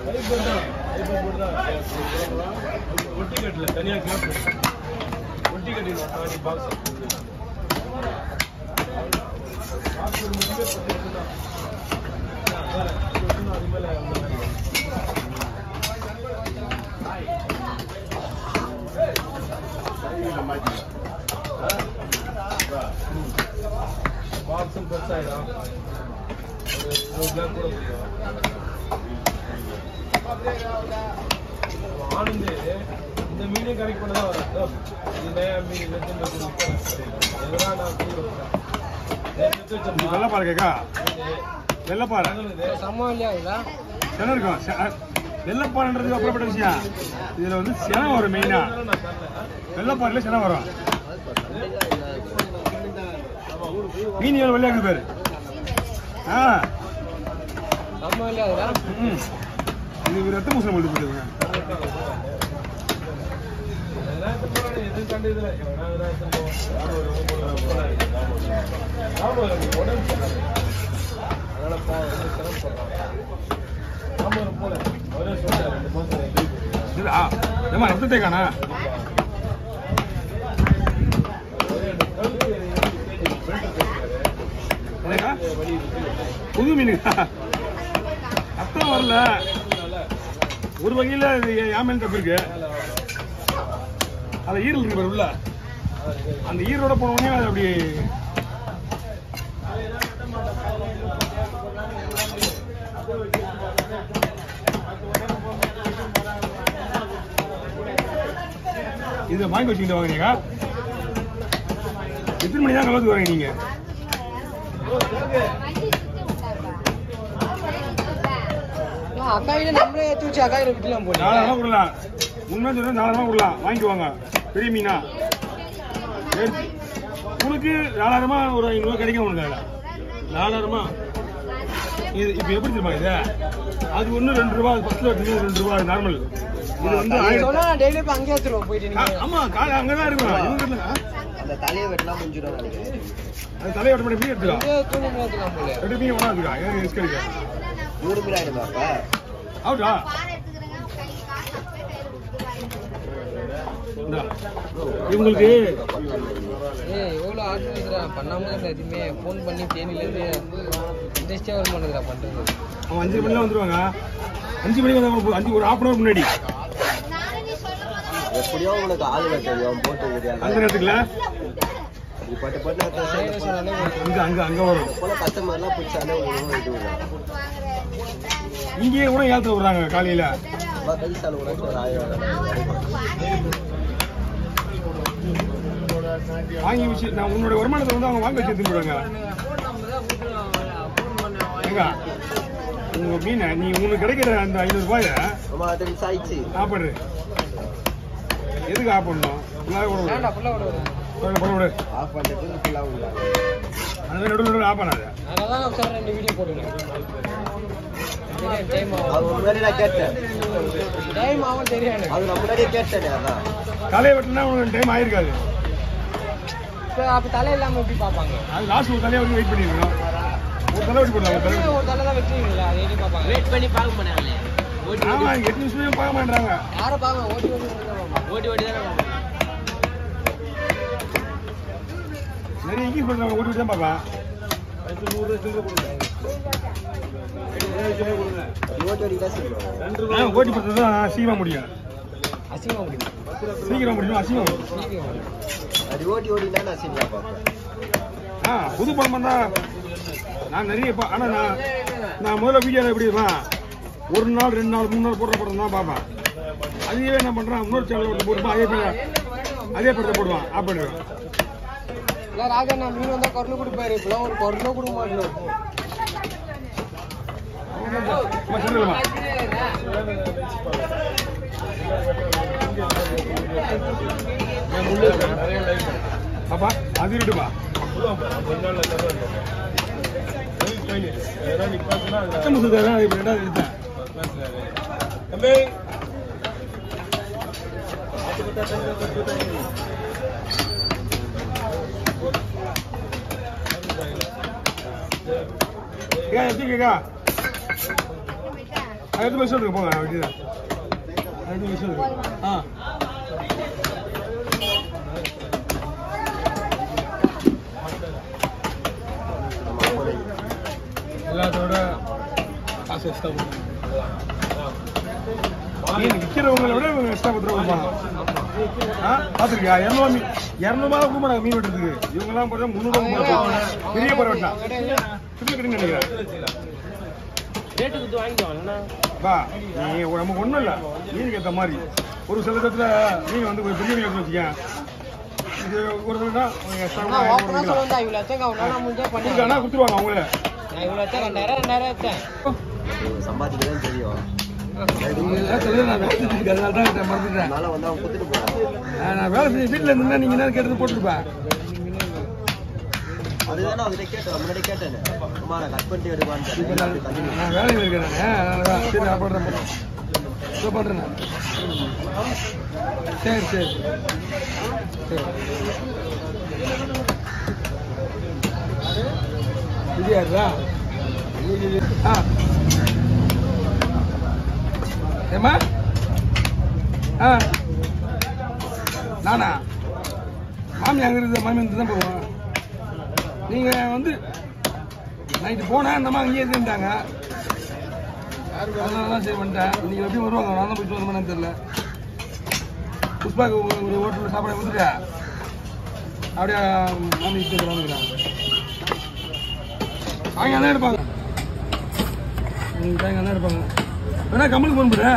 ஒட்டி கட்டல தனியா கேப் ஒட்டி கட்டிடுவோம் தாண்டி பாக்ஸ் பாக்ஸும் பெருசாயிடும் ஒரு இருபது கிராம் கூட முடியும் ஆனந்து இந்த மீனே கரெக்ட் பண்ண தான் வரும் இந்த மீன் வெத்தல் எதனா நான் கொடுக்குறேன் வெள்ளப்பாறை கேக்கா வெள்ளப்பாறை சமம் இல்லையா இதெல்லாம் சென இருக்கும் செ- வெள்ளப்பாறைன்றது அப்புறப்பட்ட விஷயம் இதுல வந்து சென வரும் மெயினா வெள்ளப்பாறையில சென வரும் மீன் எவ்வளவு வெள்ளையா இருக்கு பேரு ஆ சமம் இல்லையா இதெல்லாம் ம். இது ரத்த மூசம் எழுதி போட்டுருங்க எதுவும் கண்டதில்ல உடம்பு சரியில்லை. அதனால பாவம் வந்து சிரமப்படுறாங்க ஆமாம் போல அவரே சொல்றாரு ரெண்டு மாசம் leave. இது ஆ ஏமா ரத்தத்தை காணா என்னக்கா புது மீன் ரத்தம் வரல ஒரு வகையில இது என் மேல் தப்பு இருக்கு அது ஈரல் இருக்கு பாரு உள்ள அந்த ஈரோட போன உடனே அது அப்படி இதை வாங்கி வச்சுக்கிட்டு வாங்க நீங்க எத்தனை மணி தான் கலந்து வரீங்க நீங்க அக்காயில நம்மளே ஏற்றி வச்சு அக்காயில விட்டுலாம் போல நாலாயிரம் கொடுக்கலாம் உண்மையா சொல்றேன் நாலாயிரம் கொடுக்கலாம் வாங்கிக்குவாங்க பெரிய மீனா எடுத்து- உனக்கு நாலாயிரமா ஒரு ஐநூறுவா கிடைக்கும் உனக்கு அதில் நாலாயிரமா இது இப்போ எப்படி தெரியுமா இது அது ஒன்று ரெண்டு ரூபா அது பத்து ரூபா ரெண்டு ரூபா நார்மல் இது வந்து ஆயிரம் சொன்னா நான் டெய்லி இப்போ அங்கேயே எடுத்துருவோம் போயிட்டு ஆ, நீங்க ஆமா காலை அங்கதான் இருக்கும் இவங்க இல்ல. அந்த தலையை வெட்டலாம் முடிஞ்சிடும் நினைக்கிறேன் அது தலையை விட மாட்டேன் எடுத்துக்கா இங்கே தூங்க எடுத்துக்கலாம் போல ரெண்டு மீன் ஒன்றா இருக்கா ஏன் ரிஸ்க் எடுக்க நூறு மீன் ஆயிடுமா அப்ப அவுட்டா இந்தா. இவங்களுக்கு ஏய் எவ்வளோ ஆர்டர் இருக்குடா பண்ணாம இருந்தா எதுவுமே ஃபோன் பண்ணி தேனிலேருந்து இன்ட்ரெஸ்டே வர மாட்டேங்குதுடா பண்ணுறது அவன் அஞ்சு மணிலாம் வந்துருவாங்க அஞ்சு மணிக்கு வந்தா அஞ்சு ஒரு ஹாஃப் அன் அவர் முன்னாடி எப்படியோ உனக்கு ஆளுங்க தெரியும் போட்டு அந்த தெரியாது நேரத்துக்குல இப்படி பட்டு பட்டு அடுத்த side ல சொன்னாலே அங்க அங்க அங்க வரும் இது போல கஸ்டமர்லாம் பிடிச்சாலே உங்களுக்கு இது இல்லை இங்கேயே கூட ஏலத்துல விடுறாங்க காலையில ரொம்ப கை சால் உனக்கு ஒரு ஆயிரம் வாங்கி வச்சு நான் உன்னோட வருமானத்தை வந்து அவங்க வாங்க வச்சு எடுத்துட்டு போடுவாங்க எங்க உங்க மீனை நீ உனக்கு கிடைக்கிற அந்த ஐநூறு ரூபாய ரொம்ப அது நிமிஷம் ஆயிடுச்சு ஆப்பிடு எதுக்கு ஆப் பண்ணணும் ஃபுல்லாக கூட வேண்டாம் ஃபுல்லாக விடுவோம் விடு போட விடு ஆஃப் பண்ணிட்டு ஃபுல்லாக விடுறாங்க அந்த மாதிரி நடுவில் நடுவில் ஆப் பண்ணாது அதனால தான் சார் ரெண்டு வீடியோ போட்டுருக்கேன் டைம் அது ஆகும் முன்னாடி நான் கேட்டேன் டைம் ஆகும் தெரியும் எனக்கு அது நான் முன்னாடியே கேட்டேனே அதான் தலையை வெட்டினா உனக்கு டைம் ஆயிருக்காது இப்போ அப்போ தலை இல்லாமல் எப்படி பார்ப்பாங்க அது லாஸ்ட் ஒரு தலையை வரைக்கும் வெயிட் பண்ணிருக்கணும் ஒரு தலை வெட்டி போடலாம் ஒரு தலை ஒரு தலை தான் வெட்டுவீங்களா அது எப்படி பார்ப்பாங்க வெயிட் பண்ணி பார்க்க மாட்டாங்களே ஆமா எட்டு நிமிஷமே பார்க்க மாட்டாங்க யாரை பார்க்க ஓட்டி ஓட்டி பார்ப்பாங்க ஓட்டி ஓட்டி தானே பார்ப்பாங்க நிறைய இங்கிலீஷ் பண்ணுறாங்க ஓட்டி தான் பார்ப்பேன் அது ஓட்டி ஓடி தான் செய்யணும் ஆ, ஓட்டி பார்த்தா தான் சீக்கிரம் முடியும் அசிங்கமாக முடியும் சீக்கிரம் முடியும் அசிங்கம் முடியும் சீக்கிரம் முடியும் அது ஓட்டி ஓடினா நான் சரியா பார்ப்பேன் ஆ புது படம் வந்தா நான் நிறைய பா ஆனால் நான் நான் முதல்ல வீடியோவில் எப்படி இருப்பேன் ஒரு நாள் ரெண்டு நாள் மூணு நாள் போடுற படம் தான் பார்ப்பேன் அதையே என்ன பண்ணுறேன் இன்னொரு சேனல் ஒன்று போட்டுப்பேன் அதே படம் அதே படத்தை போடுவான் ஆப் பண்ணிடுவேன் இல்லை ராஜா நான் மீன் வந்தால் குரல் கொடுப்பாரு இப்பெல்லாம் ஒரு குரலும் கொடுக்க மாட்டேன் அம்மா, சொல்லுங்கம்மா பாப்பா அது இருக்குப்பா பச்சை முசு தான் இப்போ ரெண்டாவது எடுத்தேன் தம்பி ஏன் எப்படி கேக்கா எடுத்து பஸ் எடுக்க போங்க வெட்டி தான் எடுத்து பஸ் எடுக்க ஆ நம்ம அப்போதைக்கு. எல்லாத்தோட காசு எக்ஸ்ட்ரா மீன் விற்கிறவங்களை விட இவங்க எக்ஸ்ட்ரா பத்து ரூபா கொடுப்பாங்க ஆ பார்த்துருக்கியா இரநூறுவா மீன் இரநூறுவா கூட நாங்கள் மீன் வெட்டுறதுக்கு இவங்கெல்லாம் போட்டா முந்நூறுவா கொடுப்பாங்க பெரிய பறவை வெட்டலாம் சின்ன கடைன்னு நினைக்கிறேன் ரேட்டு கொடுத்து வாங்கிக்குவாங்கண்ணா பா நீ நமக்கு ஒன்றும் இல்லை மீனுக்கு ஏற்ற மாதிரி ஒரு சில இடத்துல மீன் வந்து ஒரு பெரிய மீன் எடுத்து வச்சுக்கேன் இது ஒரு சிலனா எக்ஸ்ட்ரா சொல்லுவா இவ்வளோ வச்சேங்க அவனால முடிஞ்சா கொடுத்தானா கொடுத்துருவாங்க அவங்களே நான் இவ்வளோ வச்சேன் ரெண்டாயிரம் ரெண்டாயிரம் வச்சேன் இவங்க சம்பாதிக்கதான் தெரியும் அதனால தான் மறந்துட்டேன் அதனால வந்து அவன் குத்துட்டு போறான் நான் வேலை செஞ்சு வீட்டில் இருந்தா நீங்க என்ன கேட்டது போட்டுருப்பேன் அதுதானே அவர்கிட்ட கேட்டேன் முன்னாடி கேட்டேன் அம்மா நான் கட் பண்ணிட்டு இப்போ எடுப்பான்னு நான் கண்டினியூ நான் வேலையில் இருக்கேன் நான் அதனால தான் சரி நான் பண்ணுறேன் பண்ணுறேன் இதோ பண்ணுறேன் நான் சரி சரி சரி இது யாருடா ஆ ஏம்மா ஆ நானா மாமி அங்கே இருக்குது மாமி வந்து தான் போவோம் நீங்கள் வந்து நைட்டு போனேன் இந்த அம்மா அங்கேயே இருந்துட்டாங்க அதனால தான் சரி பண்ணிட்டேன் இன்னைக்கு எப்படி வருவாங்க நான் தான் போயிட்டு வரமானு தெரியல புஷ்பாக்கு ஒரு ஒரு ஹோட்டலில் சாப்பாடு கொடுத்துட்டு அப்படியே மாமி வீட்டுக்கு வந்துக்கிறாங்க அவங்க என்ன எடுப்பாங்க ம் அவங்க என்ன எடுப்பாங்க வேணா கம்மலுக்கு ஃபோன் பண்ணு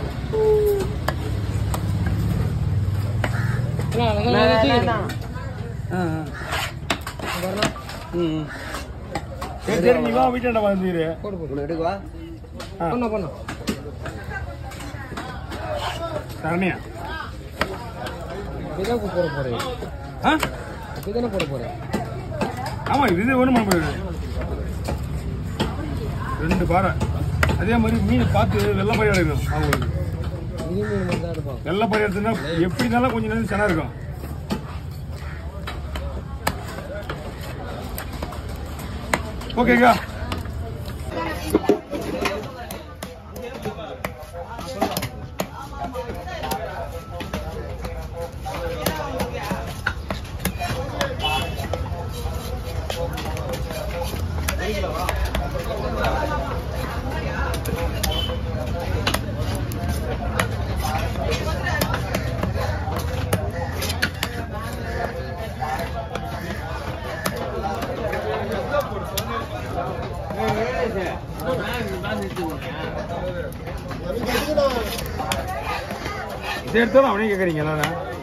ஆ ஆ ம் ம். சரி சரி நீ வா வீட்டாண்ட வந்துரு போடு போடு உன்னை எடுக்கவா ஆ பண்ண பண்ண சரணியா இப்படிதான் போட போறேன் ஆ இப்படிதானே போட போறேன் ஆமா இது ஒன்றும் பண்ண முடியாது ரெண்டு பாறை அதே மாதிரி மீனை பார்த்து வெள்ளை பயிர் எடுக்கணும் அவங்களுக்கு இது மீன் மட்டும் தான் எடுப்பாங்க வெள்ளை பயிர் எடுத்துனா எப்படி இருந்தாலும் கொஞ்சம் நேரம் செனா இருக்கும் ஓகேக்கா இதை எடுத்தாலும் அவனே கேட்குறீங்க எல்லாரும்